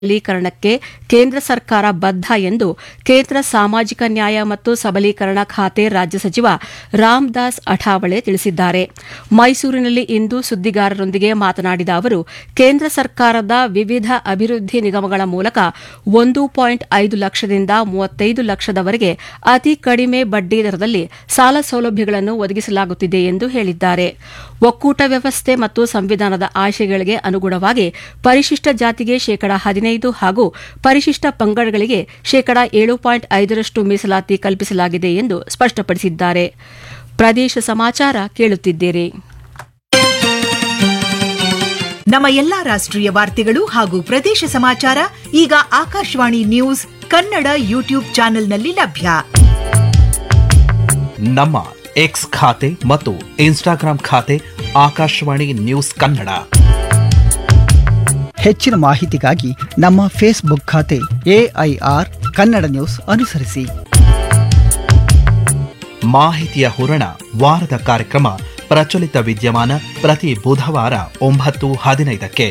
ಸಬಲೀಕರಣಕ್ಕೆ ಕೇಂದ್ರ ಸರ್ಕಾರ ಬದ್ಧ ಎಂದು ಕೇಂದ್ರ ಸಾಮಾಜಿಕ ನ್ಯಾಯ ಮತ್ತು ಸಬಲೀಕರಣ ಖಾತೆ ರಾಜ್ಯ ಸಚಿವ ರಾಮದಾಸ್ ಅಠಾವಳೆ ತಿಳಿಸಿದ್ದಾರೆ ಮೈಸೂರಿನಲ್ಲಿ ಇಂದು ಸುದ್ದಿಗಾರರೊಂದಿಗೆ ಮಾತನಾಡಿದ ಅವರು ಕೇಂದ್ರ ಸರ್ಕಾರದ ವಿವಿಧ ಅಭಿವೃದ್ಧಿ ನಿಗಮಗಳ ಮೂಲಕ ಒಂದು ಪಾಯಿಂಟ್ ಐದು ಲಕ್ಷದಿಂದ ಮೂವತ್ತೈದು ಲಕ್ಷದವರೆಗೆ ಅತಿ ಕಡಿಮೆ ಬಡ್ಡಿ ದರದಲ್ಲಿ ಸಾಲ ಸೌಲಭ್ಯಗಳನ್ನು ಒದಗಿಸಲಾಗುತ್ತಿದೆ ಎಂದು ಹೇಳಿದ್ದಾರೆ ಒಕ್ಕೂಟ ವ್ಯವಸ್ಥೆ ಮತ್ತು ಸಂವಿಧಾನದ ಆಶಯಗಳಿಗೆ ಅನುಗುಣವಾಗಿ ಪರಿಶಿಷ್ಟ ಜಾತಿಗೆ ಶೇಕಡಾ ಹದಿನೈದು ಹಾಗೂ ಪರಿಶಿಷ್ಟ ಪಂಗಡಗಳಿಗೆ ಶೇಕಡಾ ಏಳು ಪಾಯಿಂಟ್ ಐದರಷ್ಟು ಮೀಸಲಾತಿ ಕಲ್ಪಿಸಲಾಗಿದೆ ಎಂದು ಸ್ಪಷ್ಟಪಡಿಸಿದ್ದಾರೆ ಪ್ರದೇಶ ಸಮಾಚಾರ ಕೇಳುತ್ತಿದ್ದೀರಿ ನಮ್ಮ ಎಲ್ಲಾ ರಾಷ್ಟ್ರೀಯ ವಾರ್ತೆಗಳು ಹಾಗೂ ಪ್ರದೇಶ ಸಮಾಚಾರ ಈಗ ಆಕಾಶವಾಣಿ ನ್ಯೂಸ್ ಕನ್ನಡ ಯೂಟ್ಯೂಬ್ ಚಾನೆಲ್ನಲ್ಲಿ ಲಭ್ಯ ನಮ್ಮ ಎಕ್ಸ್ ಖಾತೆ ಮತ್ತು ಇನ್ಸ್ಟಾಗ್ರಾಂ ಖಾತೆ ಆಕಾಶವಾಣಿ ನ್ಯೂಸ್ ಕನ್ನಡ ಹೆಚ್ಚಿನ ಮಾಹಿತಿಗಾಗಿ ನಮ್ಮ ಫೇಸ್ಬುಕ್ ಖಾತೆ ಎಐಆರ್ ಕನ್ನಡ ನ್ಯೂಸ್ ಅನುಸರಿಸಿ ಮಾಹಿತಿಯ ಹೂರಣ ವಾರದ ಕಾರ್ಯಕ್ರಮ ಪ್ರಚಲಿತ ವಿದ್ಯಮಾನ ಪ್ರತಿ ಬುಧವಾರ ಒಂಬತ್ತು ಹದಿನೈದಕ್ಕೆ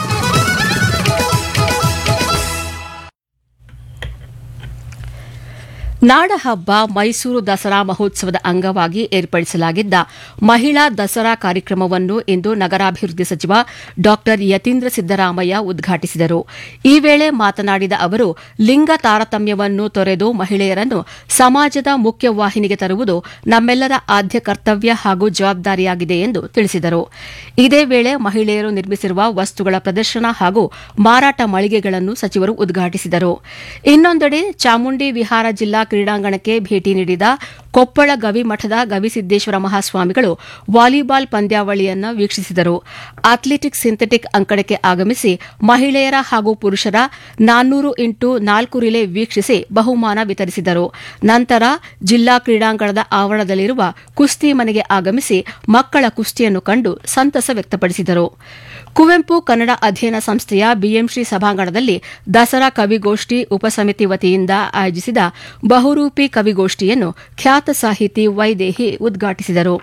ನಾಡಹಬ್ಬ ಮೈಸೂರು ದಸರಾ ಮಹೋತ್ಸವದ ಅಂಗವಾಗಿ ಏರ್ಪಡಿಸಲಾಗಿದ್ದ ಮಹಿಳಾ ದಸರಾ ಕಾರ್ಯಕ್ರಮವನ್ನು ಇಂದು ನಗರಾಭಿವೃದ್ಧಿ ಸಚಿವ ಡಾ ಯತೀಂದ್ರ ಸಿದ್ದರಾಮಯ್ಯ ಉದ್ಘಾಟಿಸಿದರು ಈ ವೇಳೆ ಮಾತನಾಡಿದ ಅವರು ಲಿಂಗ ತಾರತಮ್ಯವನ್ನು ತೊರೆದು ಮಹಿಳೆಯರನ್ನು ಸಮಾಜದ ಮುಖ್ಯವಾಹಿನಿಗೆ ತರುವುದು ನಮ್ಮೆಲ್ಲರ ಆದ್ಯ ಕರ್ತವ್ಯ ಹಾಗೂ ಜವಾಬ್ದಾರಿಯಾಗಿದೆ ಎಂದು ತಿಳಿಸಿದರು ಇದೇ ವೇಳೆ ಮಹಿಳೆಯರು ನಿರ್ಮಿಸಿರುವ ವಸ್ತುಗಳ ಪ್ರದರ್ಶನ ಹಾಗೂ ಮಾರಾಟ ಮಳಿಗೆಗಳನ್ನು ಸಚಿವರು ಉದ್ಘಾಟಿಸಿದರು ಇನ್ನೊಂದೆಡೆ ಚಾಮುಂಡಿ ವಿಹಾರ ಜಿಲ್ಲಾ ಕ್ರೀಡಾಂಗಣಕ್ಕೆ ಭೇಟಿ ನೀಡಿದ ಕೊಪ್ಪಳ ಗವಿಮಠದ ಗವಿಸಿದ್ದೇಶ್ವರ ಮಹಾಸ್ವಾಮಿಗಳು ವಾಲಿಬಾಲ್ ಪಂದ್ಯಾವಳಿಯನ್ನು ವೀಕ್ಷಿಸಿದರು ಅಥ್ಲೆಟಿಕ್ಸ್ ಸಿಂಥೆಟಿಕ್ ಅಂಕಣಕ್ಕೆ ಆಗಮಿಸಿ ಮಹಿಳೆಯರ ಹಾಗೂ ಪುರುಷರ ನಾನ್ನೂರು ಇಂಟು ನಾಲ್ಕು ರಿಲೇ ವೀಕ್ಷಿಸಿ ಬಹುಮಾನ ವಿತರಿಸಿದರು ನಂತರ ಜಿಲ್ಲಾ ಕ್ರೀಡಾಂಗಣದ ಆವರಣದಲ್ಲಿರುವ ಕುಸ್ತಿ ಮನೆಗೆ ಆಗಮಿಸಿ ಮಕ್ಕಳ ಕುಸ್ತಿಯನ್ನು ಕಂಡು ಸಂತಸ ವ್ಯಕ್ತಪಡಿಸಿದರು ಕುವೆಂಪು ಕನ್ನಡ ಅಧ್ಯಯನ ಸಂಸ್ಥೆಯ ಬಿಎಂಶ್ರೀ ಸಭಾಂಗಣದಲ್ಲಿ ದಸರಾ ಕವಿಗೋಷ್ಠಿ ಉಪಸಮಿತಿ ವತಿಯಿಂದ ಆಯೋಜಿಸಿದ ಬಹುರೂಪಿ ಕವಿಗೋಷ್ಠಿಯನ್ನು ಖ್ಯಾತ ಸಾಹಿತಿ ವೈದೇಹಿ ಉದ್ಘಾಟಿಸಿದರು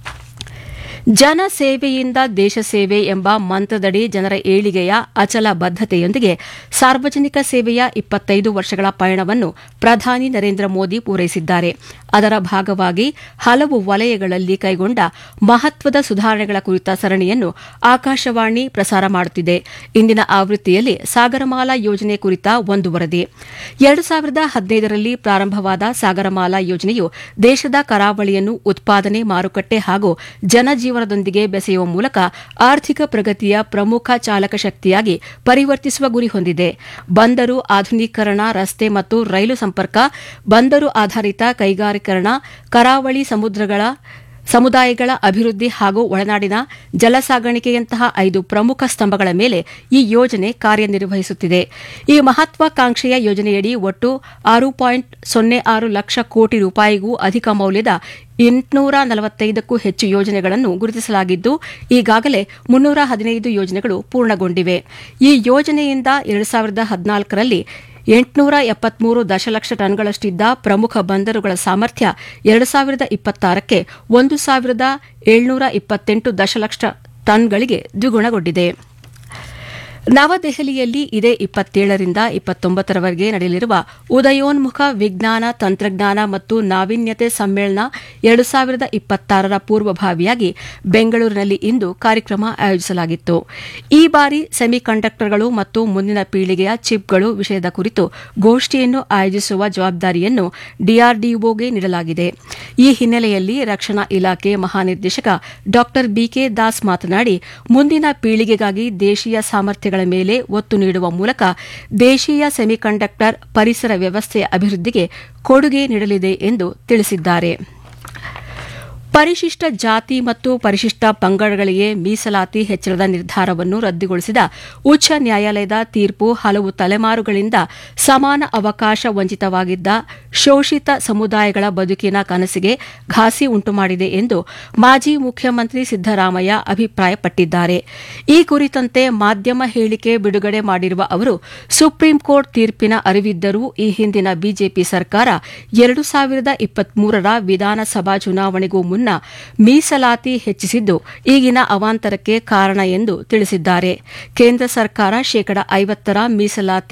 ಜನ ಸೇವೆಯಿಂದ ದೇಶ ಸೇವೆ ಎಂಬ ಮಂತ್ರದಡಿ ಜನರ ಏಳಿಗೆಯ ಅಚಲ ಬದ್ದತೆಯೊಂದಿಗೆ ಸಾರ್ವಜನಿಕ ಸೇವೆಯ ಇಪ್ಪತ್ತೈದು ವರ್ಷಗಳ ಪಯಣವನ್ನು ಪ್ರಧಾನಿ ನರೇಂದ್ರ ಮೋದಿ ಪೂರೈಸಿದ್ದಾರೆ ಅದರ ಭಾಗವಾಗಿ ಹಲವು ವಲಯಗಳಲ್ಲಿ ಕೈಗೊಂಡ ಮಹತ್ವದ ಸುಧಾರಣೆಗಳ ಕುರಿತ ಸರಣಿಯನ್ನು ಆಕಾಶವಾಣಿ ಪ್ರಸಾರ ಮಾಡುತ್ತಿದೆ ಇಂದಿನ ಆವೃತ್ತಿಯಲ್ಲಿ ಸಾಗರಮಾಲಾ ಯೋಜನೆ ಕುರಿತ ಒಂದು ವರದಿ ಎರಡು ಸಾವಿರದ ಹದಿನೈದರಲ್ಲಿ ಪ್ರಾರಂಭವಾದ ಸಾಗರಮಾಲಾ ಯೋಜನೆಯು ದೇಶದ ಕರಾವಳಿಯನ್ನು ಉತ್ಪಾದನೆ ಮಾರುಕಟ್ಟೆ ಹಾಗೂ ಜನಜೀವನದೊಂದಿಗೆ ಬೆಸೆಯುವ ಮೂಲಕ ಆರ್ಥಿಕ ಪ್ರಗತಿಯ ಪ್ರಮುಖ ಚಾಲಕ ಶಕ್ತಿಯಾಗಿ ಪರಿವರ್ತಿಸುವ ಗುರಿ ಹೊಂದಿದೆ ಬಂದರು ಆಧುನೀಕರಣ ರಸ್ತೆ ಮತ್ತು ರೈಲು ಸಂಪರ್ಕ ಬಂದರು ಆಧಾರಿತ ಕೈಗಾರೀಕರಣ ಕರಾವಳಿ ಸಮುದ್ರಗಳ ಸಮುದಾಯಗಳ ಅಭಿವೃದ್ಧಿ ಹಾಗೂ ಒಳನಾಡಿನ ಜಲ ಸಾಗಾಣಿಕೆಯಂತಹ ಐದು ಪ್ರಮುಖ ಸ್ತಂಭಗಳ ಮೇಲೆ ಈ ಯೋಜನೆ ಕಾರ್ಯನಿರ್ವಹಿಸುತ್ತಿದೆ ಈ ಮಹತ್ವಾಕಾಂಕ್ಷೆಯ ಯೋಜನೆಯಡಿ ಒಟ್ಟು ಆರು ಪಾಯಿಂಟ್ ಸೊನ್ನೆ ಆರು ಲಕ್ಷ ಕೋಟಿ ರೂಪಾಯಿಗೂ ಅಧಿಕ ಮೌಲ್ಯದ ಎಂಟುನೂರ ನಲವತ್ತೈದಕ್ಕೂ ಹೆಚ್ಚು ಯೋಜನೆಗಳನ್ನು ಗುರುತಿಸಲಾಗಿದ್ದು ಈಗಾಗಲೇ ಮುನ್ನೂರ ಹದಿನೈದು ಯೋಜನೆಗಳು ಪೂರ್ಣಗೊಂಡಿವೆ ಈ ಯೋಜನೆಯಿಂದ ಎರಡು ಸಾವಿರದ ಹದಿನಾಲ್ಕರಲ್ಲಿ ಎಂಟುನೂರ ಎಪ್ಪತ್ಮೂರು ದಶಲಕ್ಷ ಟನ್ಗಳಷ್ಟಿದ್ದ ಪ್ರಮುಖ ಬಂದರುಗಳ ಸಾಮರ್ಥ್ಯ ಎರಡು ಸಾವಿರದ ಇಪ್ಪತ್ತಾರಕ್ಕೆ ಒಂದು ಸಾವಿರದ ಏಳ್ನೂರ ಇಪ್ಪತ್ತೆಂಟು ದಶಲಕ್ಷ ಟನ್ಗಳಿಗೆ ದ್ವಿಗುಣಗೊಂಡಿದೆ ನವದೆಹಲಿಯಲ್ಲಿ ಇದೇ ಇಪ್ಪತ್ತೇಳರಿಂದ ಇಪ್ಪತ್ತೊಂಬತ್ತರವರೆಗೆ ನಡೆಯಲಿರುವ ಉದಯೋನ್ಮುಖ ವಿಜ್ಞಾನ ತಂತ್ರಜ್ಞಾನ ಮತ್ತು ನಾವೀನ್ಯತೆ ಸಮ್ಮೇಳನ ಎರಡು ಸಾವಿರದ ಇಪ್ಪತ್ತಾರರ ಪೂರ್ವಭಾವಿಯಾಗಿ ಬೆಂಗಳೂರಿನಲ್ಲಿ ಇಂದು ಕಾರ್ಯಕ್ರಮ ಆಯೋಜಿಸಲಾಗಿತ್ತು ಈ ಬಾರಿ ಸೆಮಿಕಂಡಕ್ಟರ್ಗಳು ಮತ್ತು ಮುಂದಿನ ಪೀಳಿಗೆಯ ಚಿಪ್ಗಳು ವಿಷಯದ ಕುರಿತು ಗೋಷ್ಠಿಯನ್ನು ಆಯೋಜಿಸುವ ಜವಾಬ್ದಾರಿಯನ್ನು ಡಿಆರ್ಡಿಒಗೆ ನೀಡಲಾಗಿದೆ ಈ ಹಿನ್ನೆಲೆಯಲ್ಲಿ ರಕ್ಷಣಾ ಇಲಾಖೆ ಮಹಾನಿರ್ದೇಶಕ ಡಾ ಬಿಕೆ ದಾಸ್ ಮಾತನಾಡಿ ಮುಂದಿನ ಪೀಳಿಗೆಗಾಗಿ ದೇಶೀಯ ಸಾಮರ್ಥ್ಯ ಮೇಲೆ ಒತ್ತು ನೀಡುವ ಮೂಲಕ ದೇಶೀಯ ಸೆಮಿಕಂಡಕ್ಟರ್ ಪರಿಸರ ವ್ಯವಸ್ಥೆಯ ಅಭಿವೃದ್ಧಿಗೆ ಕೊಡುಗೆ ನೀಡಲಿದೆ ಎಂದು ತಿಳಿಸಿದ್ದಾರೆ ಪರಿಶಿಷ್ಟ ಜಾತಿ ಮತ್ತು ಪರಿಶಿಷ್ಟ ಪಂಗಡಗಳಿಗೆ ಮೀಸಲಾತಿ ಹೆಚ್ಚಳದ ನಿರ್ಧಾರವನ್ನು ರದ್ದುಗೊಳಿಸಿದ ಉಚ್ಚ ನ್ಯಾಯಾಲಯದ ತೀರ್ಪು ಹಲವು ತಲೆಮಾರುಗಳಿಂದ ಸಮಾನ ಅವಕಾಶ ವಂಚಿತವಾಗಿದ್ದ ಶೋಷಿತ ಸಮುದಾಯಗಳ ಬದುಕಿನ ಕನಸಿಗೆ ಘಾಸಿ ಉಂಟುಮಾಡಿದೆ ಎಂದು ಮಾಜಿ ಮುಖ್ಯಮಂತ್ರಿ ಸಿದ್ದರಾಮಯ್ಯ ಅಭಿಪ್ರಾಯಪಟ್ಟಿದ್ದಾರೆ ಈ ಕುರಿತಂತೆ ಮಾಧ್ಯಮ ಹೇಳಿಕೆ ಬಿಡುಗಡೆ ಮಾಡಿರುವ ಅವರು ಸುಪ್ರೀಂ ಕೋರ್ಟ್ ತೀರ್ಪಿನ ಅರಿವಿದ್ದರೂ ಈ ಹಿಂದಿನ ಬಿಜೆಪಿ ಸರ್ಕಾರ ಎರಡು ಸಾವಿರದ ಇಪ್ಪತ್ಮೂರರ ವಿಧಾನಸಭಾ ಚುನಾವಣೆಗೂ ಮುನ್ನ ಮುನ್ನ ಮೀಸಲಾತಿ ಹೆಚ್ಚಿಸಿದ್ದು ಈಗಿನ ಅವಾಂತರಕ್ಕೆ ಕಾರಣ ಎಂದು ತಿಳಿಸಿದ್ದಾರೆ ಕೇಂದ್ರ ಸರ್ಕಾರ ಶೇಕಡ ಐವತ್ತರ ಮೀಸಲಾತಿ